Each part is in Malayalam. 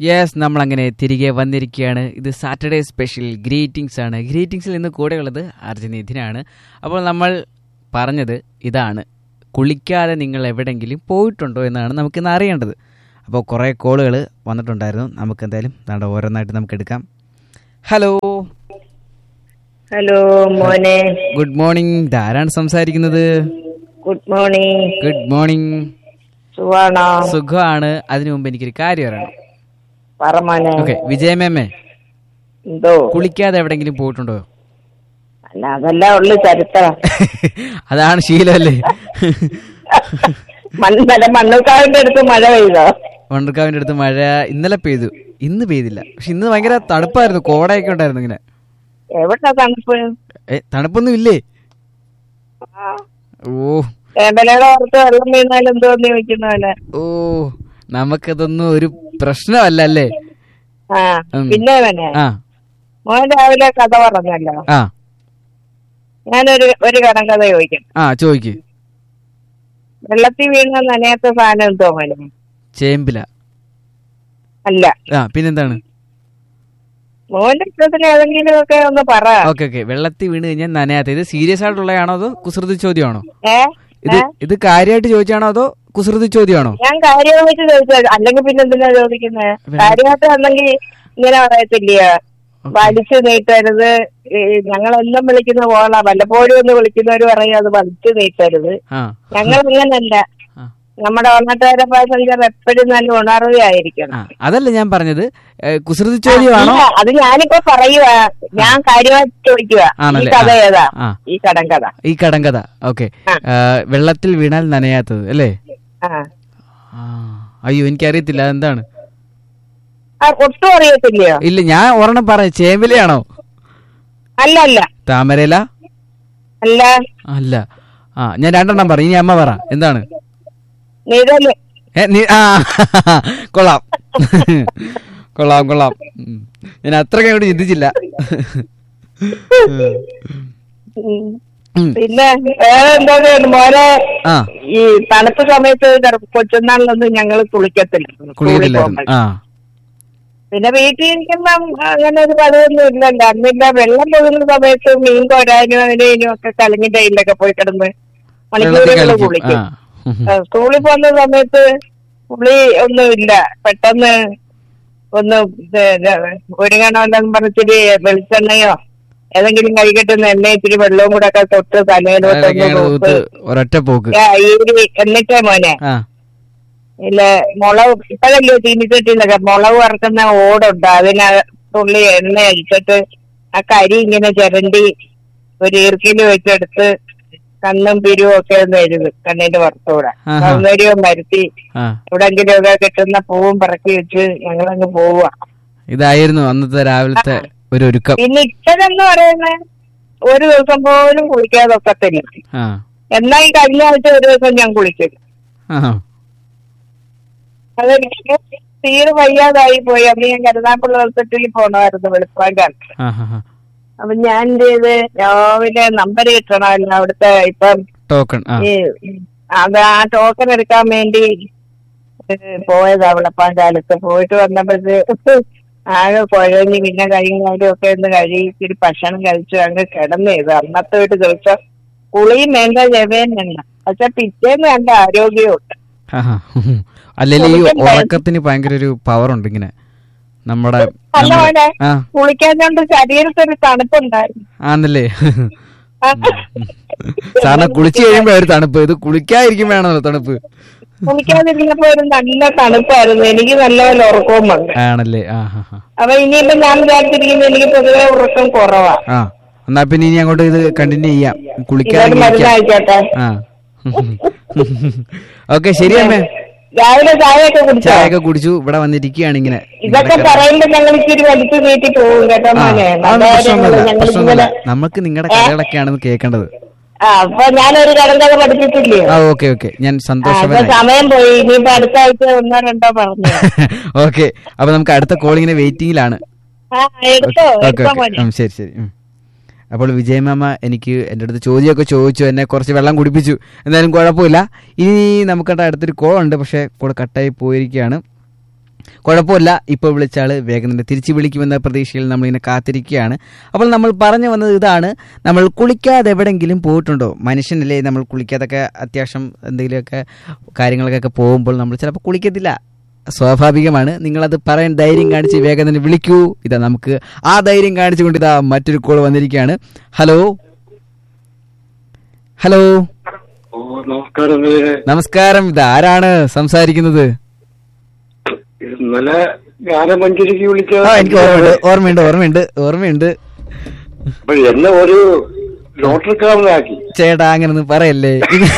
യെസ് നമ്മൾ അങ്ങനെ തിരികെ വന്നിരിക്കുകയാണ് ഇത് സാറ്റർഡേ സ്പെഷ്യൽ ഗ്രീറ്റിംഗ്സ് ആണ് ഗ്രീറ്റിംഗ്സിൽ ഇന്ന് കൂടെയുള്ളത് അർജുനിധിനാണ് അപ്പോൾ നമ്മൾ പറഞ്ഞത് ഇതാണ് കുളിക്കാതെ നിങ്ങൾ എവിടെയെങ്കിലും പോയിട്ടുണ്ടോ എന്നാണ് നമുക്കിന്ന് അറിയേണ്ടത് അപ്പോൾ കുറേ കോളുകൾ വന്നിട്ടുണ്ടായിരുന്നു നമുക്ക് എന്തായാലും ദാണ്ട ഓരോന്നായിട്ട് നമുക്ക് എടുക്കാം ഹലോ ഹലോ മോനെ ഗുഡ് മോർണിംഗ് ധാരാണ് സംസാരിക്കുന്നത് ഗുഡ് മോർണിംഗ് ഗുഡ് മോർണിംഗ് സുഖാണോ സുഖമാണ് അതിനു മുമ്പ് എനിക്കൊരു കാര്യം അറിയണം പറ മോനെ ഓക്കെ വിജയമേമേ എന്തോ കുളിക്കാതെ എവിടെയെങ്കിലും പോയിട്ടുണ്ടോ അല്ല അതല്ല ഉള്ളു ചരിത്രം അതാണ് ശീലമല്ലേ മണ്ണല്ല മണ്ണൂക്കാവിന്റെ അടുത്ത് മഴ പെയ്തോ വണ്ടർക്കാവിന്റെ അടുത്ത് മഴ ഇന്നലെ പെയ്തു ഇന്ന് പെയ്തില്ല പക്ഷെ ഇന്ന് ഭയങ്കര തണുപ്പായിരുന്നു കോടയൊക്കെ ഉണ്ടായിരുന്നു ഇങ്ങനെ എവിടാ തണുപ്പ് ഏ തണുപ്പൊന്നും ഇല്ലേ ഓ ഏമ്പലയുടെ പുറത്ത് വെള്ളം വീണാൽ എന്തോന്ന് ചോദിക്കുന്ന പോലെ ഓ നമുക്കതൊന്നും ഒരു പ്രശ്നമല്ല അല്ലേ ആ ഉം. പിന്നെ മോനെ ആ മോൻ രാവിലെ കഥ പറഞ്ഞല്ലോ ആ ഞാനൊരു ഒരു കടം കഥ ചോദിക്കാം ആ ചോദിക്ക് വെള്ളത്തിൽ വീണ നനയാത്ത സാധനം എന്തോ മോനെ ചേമ്പില അല്ല ആ പിന്നെന്താണ് മോന്റെ ഇഷ്ടത്തിന് ഏതെങ്കിലും ഒക്കെ ഒന്ന് പറ ഓക്കെ ഓക്കെ വെള്ളത്തിൽ വീണ് കഴിഞ്ഞാൽ നനയാത്ത ഇത് സീരിയസ് ആയിട്ടുള്ളതാണോ അതോ കുസൃതി ചോദ്യമാണോ ഏ ഇത് ഇത് കാര്യമായിട്ട് ചോദിച്ചാണോ അതോ കുസൃതി ചോദ്യമാണോ ഞാൻ കാര്യമായിട്ട് ചോദിച്ചത് അല്ലെങ്കിൽ പിന്നെ എന്തിനാ ചോദിക്കുന്നത് കാര്യമായിട്ട് ഉണ്ടെങ്കിൽ ഇങ്ങനെ പറയത്തില്ലയോ വലിച്ചു നീട്ടരുത് ഈ ഞങ്ങളെല്ലാം വിളിക്കുന്ന പോളാ വല്ലപ്പോഴും ഒന്ന് വിളിക്കുന്നവര് പറയും അത് വലിച്ചു നീട്ടരുത് ആ ഞങ്ങൾ അങ്ങനല്ല ആ. നമ്മുടെ ഒന്നാട്ടുകാരെ പാസഞ്ചർ എപ്പോഴും നല്ല ഉണർവയായിരിക്കണം ആ അതല്ല ഞാൻ പറഞ്ഞത് ഏ, കുസൃതി ചോദ്യമാണോ ഇല്ല, അത് ഞാനിപ്പോ പറയുവാ ഞാൻ കാര്യമായിട്ട് ചോദിക്കുക ഈ ആണല്ലേ? കഥ ആ. ഏതാ ആ. ഈ കടം കഥ ഈ കടങ്കഥ ഓക്കെ ആ. വെള്ളത്തിൽ വീണാൽ നനയാത്തത് അല്ലേ ആ ആ അയ്യോ എനിക്കറിയത്തില്ല അതെന്താണ് ആ, ഒട്ടും അറിയത്തില്ലയോ ഇല്ല ഞാൻ ഒരെണ്ണം പറ ചേമ്പിലയാണോ അല്ല അല്ല താമരയില അല്ല അല്ല ആ ഞാൻ രണ്ടെണ്ണം പറ ഇനി അമ്മ പറ എന്താണ് നിഴല് ഏ, നീ- ആ കൊള്ളാം കൊള്ളാം കൊള്ളാം ഉം. ഞാൻ അത്രയ്ക്ക് അങ്ങോട്ട് ചിന്തിച്ചില്ല ഉം. ഉം. പിന്നെ വേറെ എന്താ മോനെ ആ ഈ തണുപ്പ് സമയത്ത് ചെറു- കൊച്ചുനാളിലൊന്നും ഞങ്ങൾ കുളിക്കത്തില്ല സ്കൂളിൽ കുളിയില്ലായിരുന്നു പോകുമ്പോൾ. ആ പിന്നെ വീട്ടിൽ ഇരിക്കുമ്പം അങ്ങനെ ഒരു പതിവൊന്നും ഇല്ലല്ലോ അന്നില്ല വെള്ളം പോകുന്ന സമയത്ത് മീൻ കൊരാനും അതിനും ഒക്കെ കലങ്ങിന്റെ കയ്യിലൊക്കെ പോയി കിടന്ന് വെള്ളത്തിൽ മണിക്കൂറുകൾ കളിക്കും കുളിക്കും ആ ഉം. ആ, സ്കൂളിൽ പോകുന്ന സമയത്ത് കുളി ഒന്നും ഇല്ല പെട്ടെന്ന് ഒന്ന് ഒരുങ്ങണമെന്നും പറഞ്ഞിട്ട് വെളിച്ചെണ്ണയോ ഏതെങ്കിലും കൈ കെട്ടുന്ന എണ്ണ ഇച്ചിരി വെള്ളവും കൂടെ ഒക്കെ തൊട്ട് തലയിലോട്ടൊന്ന് അതൊക്കെ അങ്ങട് തൂത്ത് ഊത്ത് ഒരൊറ്റ പോക്ക് ആ, ഈ എന്നിട്ടേ മോനെ ആ ഇല്ല മുളക് ഇപ്പഴല്ലേ ചീനിച്ചട്ടിയിലൊക്കെ മുളക് വറക്കുന്ന ഓടുണ്ട് അതിന് തുള്ളി എണ്ണ അടിച്ചിട്ട് ആ കരി ഇങ്ങനെ ചിരണ്ടി ഒരു ഈർക്കില് വെച്ചെടുത്ത് കണ്ണും പിരിവും ഒക്കെ ഒന്ന് എഴുതും കണ്ണിന്റെ പുറത്തൂടെ ആഹാ. സൗന്ദര്യവും വരുത്തി ആ എവിടെങ്കിലും ഒക്കെ കിട്ടുന്ന പൂവും പറക്കി വെച്ച് ഞങ്ങളങ്ങ് പോവുക ഇതായിരുന്നു അന്നത്തെ രാവിലത്തെ ഒരു ഒരുക്കം പിന്നെ ഇപ്പോഴെന്ന് പറയുന്നത് ഒരു ദിവസം പോലും കുളിക്കാതെ ഒക്കത്തില്ല ആ എന്നാ ഈ കഴിഞ്ഞ ആഴ്ച ഒരു ദിവസം ഞാൻ കുളിക്കും ആ അതെനിക്ക് തീരെ വയ്യാതായി പോയി അന്ന് ഞാൻ കരുനാപ്പുള്ള ഹോസ്പിറ്റലിൽ പോണമായിരുന്നു വെളുപ്പാൻ ആ ആ, ആ. അപ്പൊ ഞാൻ എന്ത് ചെയ്ത് രാവിലെ നമ്പർ കിട്ടണമല്ലോ അവിടുത്തെ ഇപ്പം ടോക്കൺ ആ ഈ അത് ആ ടോക്കൺ എടുക്കാൻ വേണ്ടി ഏഹ് പോയതാ വെളുപ്പാൻ കാലത്ത് പോയിട്ട് വന്നപ്പോഴത്തെ ആകെ കുഴഞ്ഞ് പിന്നെ കൈയും കാലും ഒക്കെ ഒന്ന് കഴുകി ഇച്ചിരി ഭക്ഷണം കഴിച്ചു അങ്ങ് കിടന്നു ചെയ്തു അന്നത്തെ ഒരു ദിവസം കുളിയും വേണ്ട ജവയും വേണ്ട പക്ഷെ പിറ്റേന്ന് കണ്ട ആരോഗ്യമുണ്ട് ആഹാ. അല്ലെങ്കിൽ ഈ ഉറക്കത്തിന് ഭയങ്കര ഒരു പവർ ഉണ്ട് ഇങ്ങനെ നമ്മുടെ അല്ല നമ്മുടെ- മോനെ ആ കുളിക്കാഞ്ഞോണ്ട് ശരീരത്തൊരു തണുപ്പുണ്ടായിരുന്നു ആന്നല്ലേ ആ. സാറിന് കുളിച്ചു കഴിയുമ്പോ ഒരു തണുപ്പ് ഇത് കുളിക്കാതിരിക്കുമ്പോഴാണല്ലോ തണുപ്പ് കുളിക്കാതിരുന്നപ്പോ ഒരു നല്ല തണുപ്പായിരുന്നു എനിക്ക് നല്ലപോലെ ഉറക്കവും വന്നു ആണല്ലേ ആ ഹാ ഹാ അപ്പൊ ഇനിയിപ്പോ ഞാൻ വിചാരിച്ചിരിക്കുന്നത് എനിക്ക് പൊതുവെ ഉറക്കം കുറവാ ആ എന്നാ പിന്നെ ഇനി അങ്ങോട്ട് ഇത് കണ്ടിന്യൂ ചെയ്യാം ഇതൊരു കുളിക്കാതെ മരുന്നായിക്കോട്ടെ ആ ഓക്കെ ശരി അമ്മേ രാവിലെ ചായയൊക്കെ കുടിച്ചോ ചായയൊക്കെ കുടിച്ചു ഇവിടെ വന്നിരിക്കുകയാണ് ഇങ്ങനെ ഇതൊക്കെ പറയുമ്പോ ഞങ്ങൾ ഇച്ചിരി വലിച്ചു നീട്ടി പോകും കേട്ടോ ആ മോനെ അതൊന്നും നല്ല പ്രശ്നമൊന്നുമില്ല കാര്യങ്ങള് ഞങ്ങൾ പ്രശ്നമൊന്നുമില്ല ഇങ്ങനെ നമുക്ക് നിങ്ങളുടെ കഥകളൊക്കെയാണ് കേൾക്കേണ്ടത് ആ അപ്പൊ ഞാനൊരു കടങ്കഥ പഠിപ്പിച്ചില്ലേ ആ ഓക്കെ ഓക്കെ ഞാൻ ആ, അപ്പൊ സന്തോഷവാനായി സമയം പോയി ഇനിയിപ്പോ അടുത്ത ആഴ്ച ഒന്നോ രണ്ടോ പറഞ്ഞു ഓക്കെ അപ്പൊ നമുക്ക് അടുത്ത കോളിങ്ങിന് വെയിറ്റിംഗിലാണ് ആ എടുത്തോ ഓക്കെ എടുത്തോ ഓക്കെ മോനെ ഉം, ശരി ശരി ഉം. അപ്പോൾ വിജയമാമ എനിക്ക് എൻ്റെ അടുത്ത് ചോദ്യമൊക്കെ ചോദിച്ചു എന്നെ കുറച്ച് വെള്ളം കുടിപ്പിച്ചു എന്തായാലും കുഴപ്പമില്ല ഇനി നമുക്കവിടെ അടുത്തൊരു കോൾ ഉണ്ട് പക്ഷേ കോൾ കട്ടായി പോയിരിക്കുകയാണ് കുഴപ്പമില്ല ഇപ്പോൾ വിളിച്ച ആള് വേഗം തന്നെ തിരിച്ചു വിളിക്കുമെന്ന പ്രതീക്ഷയിൽ നമ്മളിങ്ങനെ കാത്തിരിക്കുകയാണ് അപ്പോൾ നമ്മൾ പറഞ്ഞു വന്നത് ഇതാണ് നമ്മൾ കുളിക്കാതെ എവിടെങ്കിലും പോയിട്ടുണ്ടോ മനുഷ്യനല്ലേ നമ്മൾ കുളിക്കാതൊക്കെ അത്യാവശ്യം എന്തെങ്കിലുമൊക്കെ കാര്യങ്ങൾക്കൊക്കെ പോകുമ്പോൾ നമ്മൾ ചിലപ്പോൾ കുളിക്കത്തില്ല സ്വാഭാവികമാണ് നിങ്ങളത് പറയാൻ ധൈര്യം കാണിച്ച് വേഗം തന്നെ വിളിക്കൂ ഇതാ നമുക്ക് ആ ധൈര്യം കാണിച്ചുകൊണ്ട് ഇതാ മറ്റൊരു കോൾ വന്നിരിക്കുകയാണ് ഹലോ ഹലോ ഓ നമസ്കാരം ഇവര് നമസ്കാരം ഇത് ആരാണ് സംസാരിക്കുന്നത് ഇന്നലെ ഗാനം മഞ്ചേരിക്ക് വിളിച്ച ആ എനിക്ക് ഓർമ്മയുണ്ട് ഓർമ്മയുണ്ട് ഓർമ്മയുണ്ട് ഓർമ്മയുണ്ട് അപ്പൊ എന്നെ ഒരു ലോട്ടറിക്കാരനാക്കി ചേട്ടാ അങ്ങനൊന്നും പറയല്ലേ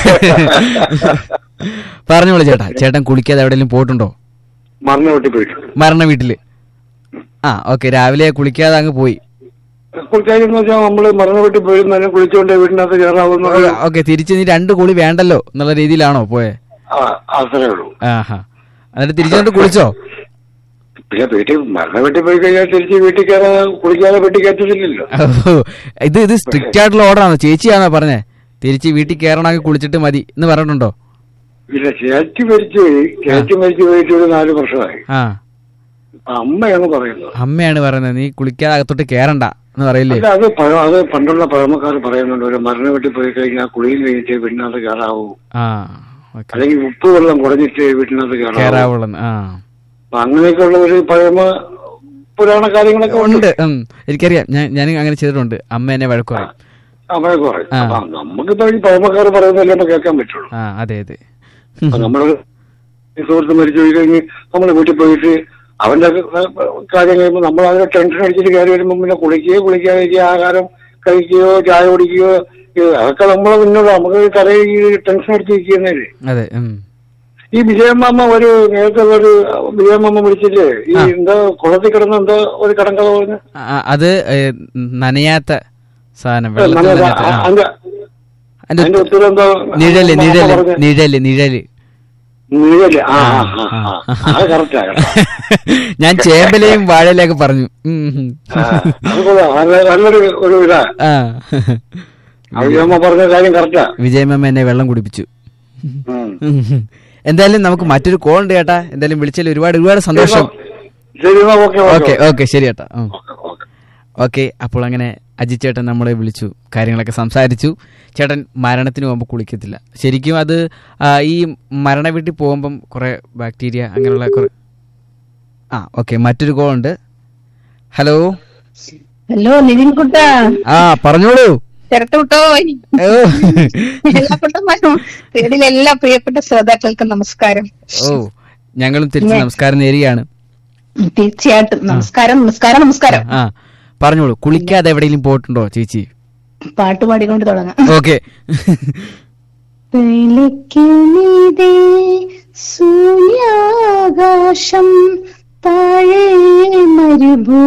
പറഞ്ഞോളൂ ചേട്ടാ ചേട്ടൻ കുളിക്കാതെ എവിടെയെങ്കിലും പോയിട്ടുണ്ടോ മറന്നു വെട്ടി പോയിട്ട് മരണ വീട്ടില് ആ ഓക്കെ രാവിലെ കുളിക്കാതെ അങ്ങ് പോയി കുളിക്കാരെന്ന് വെച്ചാൽ നമ്മള് മറന്നു വെട്ടി പോയി നല്ല കുളിച്ചോണ്ട് വീടിനകത്ത് കയറാവുന്ന ഓക്കെ തിരിച്ച് നീ രണ്ട് കുളി വേണ്ടല്ലോ എന്നുള്ള രീതിയിലാണോ പോയെ അത്രേ ഉള്ളൂ ആഹാ എന്നിട്ട് തിരിച്ചു കുളിച്ചോ പിന്നെ വീട്ടിൽ മരണ വെട്ടി പോയി കഴിഞ്ഞാൽ തിരിച്ച് വീട്ടിൽ കയറാൻ കുളിക്കാതെ വീട്ടിൽ കയറ്റത്തില്ലല്ലോ ഓ, ഇത് ഇത് സ്ട്രിക്റ്റ് ആയിട്ടുള്ള ഓർഡറാണോ ചേച്ചിയാണോ പറഞ്ഞേ തിരിച്ച് വീട്ടിൽ കയറണമെങ്കിൽ കുളിച്ചിട്ട് മതി എന്ന് പറഞ്ഞിട്ടുണ്ടോ ഇല്ല ചേച്ചി മരിച്ചു പോയി ചേച്ചി മരിച്ചു പോയിട്ട് ഒരു നാല് വർഷമായി ആ അപ്പൊ അമ്മയാണ് പറയുന്നത് അമ്മയാണ് പറയുന്നത് നീ കുളിക്കാതെ അകത്തോട്ട് കയറണ്ട എന്ന് പറയില്ലേ അല്ല അത് പഴ- അത് പണ്ടുള്ള പഴമക്കാർ പറയുന്നുണ്ട് ഒരു മരണ വെട്ടി പോയി കഴിഞ്ഞാൽ കുളിയും കഴിഞ്ഞിട്ട് വീട്ടിനകത്ത് കയറാവൂ ആ ഓക്കെ അല്ലെങ്കിൽ ഉപ്പ് വെള്ളം കുടഞ്ഞിട്ട് വീട്ടിനകത്ത് കയറാവൂ കയറാവുള്ളന്ന് ആ അപ്പൊ അങ്ങനെയൊക്കെയുള്ള ഒരു പഴമ പുരാണ കാര്യങ്ങളൊക്കെ ഉണ്ട് ഉണ്ട് ഉം. എനിക്കറിയാം ഞാൻ ഞാൻ അങ്ങനെ ചെയ്തിട്ടുണ്ട് അമ്മ എന്നെ വഴക്ക് പറയും അമ്മയൊക്കെ പറയും ആ. അപ്പൊ നമുക്കിപ്പോ ഈ പഴമക്കാർ പറയുന്നതല്ലേ ഇപ്പൊ കേൾക്കാൻ പറ്റുള്ളൂ ആ അതെ അതെ അപ്പൊ നമ്മള് ഈ സുഹൃത്ത് മരിച്ചു പോയി കഴിഞ്ഞ് നമ്മൾ വീട്ടിൽ പോയിട്ട് അവന്റെ കാര്യം കഴിയുമ്പോൾ നമ്മൾ അതിനെ ടെൻഷൻ അടിച്ചിട്ട് കയറി വരുമ്പോൾ പിന്നെ കുളിക്കുകയോ കുളിക്കാതിരിക്കുകയോ ആഹാരം കഴിക്കുകയോ ചായ കുടിക്കുകയോ ഇത് അതൊക്കെ നമ്മളെ മുന്നോട്ട് നമുക്ക് കരയിൽ ഈ ടെൻഷൻ അടിച്ചിരിക്കുന്നേ അതെ ഉം. ഈ വിജയമ്മ ഒരു നേരത്തെ ഒരു വിജയമ്മ വിളിച്ചില്ലേ ഈ ആ. എന്താ കുളത്തിൽ കിടന്ന് എന്താ ഒരു കടങ്കഥ പറഞ്ഞു ആ, അത് ഏ, നനയാത്ത സാധനം വെള്ളത്തിൽ നല്ല- നനയാത്ത ആ. അതിന്റെ അതിന്റെ അതിന്റെ ഉത്തരം എന്താ നിഴല് അമ്മ നിഴല് പറഞ്ഞെ? നിഴല് നിഴല് നിഴല് ആ ആ, ആ, ആ. അത് കറക്റ്റാ കേട്ടോ ഞാൻ ചേമ്പലയും വാഴയിലൊക്കെ പറഞ്ഞു ഉം, ഉം. ആ, അത് കൊള്ളാം. നല്ല- നല്ലൊരു ഒരു ഇതാ ആ അയ്യമ്മ പറഞ്ഞ കാര്യം കറക്റ്റാ വിജയമ്മ എന്നെ വെള്ളം കുടിപ്പിച്ചു ഉം. ഉം. എന്തായാലും നമുക്ക് മറ്റൊരു കോൾ ഉണ്ട് ചേട്ടാ എന്തായാലും വിളിച്ചാൽ ഒരുപാട് ഒരുപാട് സന്തോഷം ശരി എന്നാ ഓക്കെ ഓക്കെ ഓക്കെ ശരി ചേട്ടാ ഉം. ഓക്കെ ഓക്കെ ഓക്കെ അപ്പോൾ അങ്ങനെ അജിത് ചേട്ടൻ നമ്മളെ വിളിച്ചു കാര്യങ്ങളൊക്കെ സംസാരിച്ചു ചേട്ടൻ മരണത്തിന് പോകുമ്പോൾ കുളിക്കത്തില്ല ശരിക്കും അത് ആ, ഈ മരണ വീട്ടിൽ പോകുമ്പം കുറെ ബാക്ടീരിയ അങ്ങനെയുള്ള കുറെ ആ ഓക്കെ മറ്റൊരു കോൾ ഉണ്ട് ഹലോ ഹലോ നിതിൻ കുട്ട ആ പറഞ്ഞോളൂ ചേർത്ത് വിട്ടോ ഓ എല്ലാ കുട്ടന്മാരും പേരിലെ എല്ലാ പ്രിയപ്പെട്ട ശ്രോതാക്കൾക്കും നമസ്കാരം ഓ ഞങ്ങളും തിരിച്ച് നമസ്കാരം നേരുകയാണ് തീർച്ചയായിട്ടും നമസ്കാരം നമസ്കാരം നമസ്കാരം ആ പറഞ്ഞോളൂ കുളിക്കാതെ എവിടെയെങ്കിലും പോയിട്ടുണ്ടോ ചേച്ചി പാട്ട് പാടിക്കൊണ്ട് തുടങ്ങാം ഓക്കെ വെളിക്കുമീതേ സൂര്യാകാശം താഴെ മരുഭൂ